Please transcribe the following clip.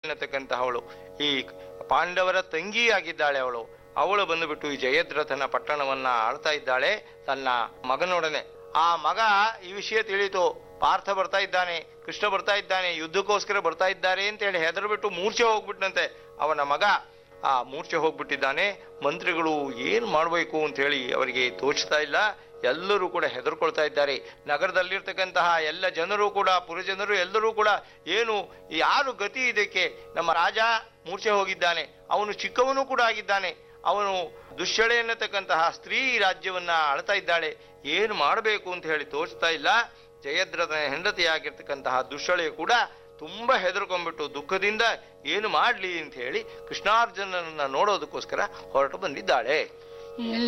ಎನ್ನತಕ್ಕಂತಹ ಅವಳು ಈ ಪಾಂಡವರ ತಂಗಿ ಆಗಿದ್ದಾಳೆ ಅವಳು ಅವಳು ಬಂದುಬಿಟ್ಟು ಈ ಜಯದ್ರಥನ ಪಟ್ಟಣವನ್ನ ಆಳ್ತಾ ಇದ್ದಾಳೆ ತನ್ನ ಮಗನೊಡನೆ ಆ ಮಗ ಈ ವಿಷಯ ತಿಳಿತು ಪಾರ್ಥ ಬರ್ತಾ ಇದ್ದಾನೆ ಕೃಷ್ಣ ಬರ್ತಾ ಇದ್ದಾನೆ ಯುದ್ಧಕ್ಕೋಸ್ಕರ ಬರ್ತಾ ಇದ್ದಾರೆ ಅಂತ ಹೇಳಿ ಹೆದರ್ಬಿಟ್ಟು ಮೂರ್ಛೆ ಹೋಗ್ಬಿಟ್ನಂತೆ ಅವನ ಮಗ ಆ ಮೂರ್ಛೆ ಹೋಗ್ಬಿಟ್ಟಿದ್ದಾನೆ ಮಂತ್ರಿಗಳು ಏನ್ ಮಾಡಬೇಕು ಅಂತ ಹೇಳಿ ಅವರಿಗೆ ತೋಚ್ತಾ ಇಲ್ಲ ಎಲ್ಲರೂ ಕೂಡ ಹೆದರ್ಕೊಳ್ತಾ ಇದ್ದಾರೆ ನಗರದಲ್ಲಿರ್ತಕ್ಕಂತಹ ಎಲ್ಲ ಜನರು ಕೂಡ ಪುರಜನರು ಎಲ್ಲರೂ ಕೂಡ ಏನು ಯಾರು ಗತಿ ಇದಕ್ಕೆ ನಮ್ಮ ರಾಜ ಮೂರ್ಛೆ ಹೋಗಿದ್ದಾನೆ ಅವನು ಚಿಕ್ಕವನು ಕೂಡ ಆಗಿದ್ದಾನೆ ಅವನು ದುಶ್ಯಳೆ ಎನ್ನತಕ್ಕಂತಹ ಸ್ತ್ರೀ ರಾಜ್ಯವನ್ನ ಆಳ್ತಾ ಇದ್ದಾಳೆ ಏನು ಮಾಡಬೇಕು ಅಂತ ಹೇಳಿ ತೋಚ್ತಾ ಇಲ್ಲ ಜಯದ್ರಥನ ಹೆಂಡತಿಯಾಗಿರ್ತಕ್ಕಂತಹ ದುಶ್ಯಳೆ ಕೂಡ ತುಂಬಾ ಹೆದರ್ಕೊಂಡ್ಬಿಟ್ಟು ದುಃಖದಿಂದ ಏನು ಮಾಡ್ಲಿ ಅಂತ ಹೇಳಿ ಕೃಷ್ಣಾರ್ಜುನನನ್ನ ನೋಡೋದಕ್ಕೋಸ್ಕರ ಹೊರಟು ಬಂದಿದ್ದಾಳೆ ಎಲ್ಲ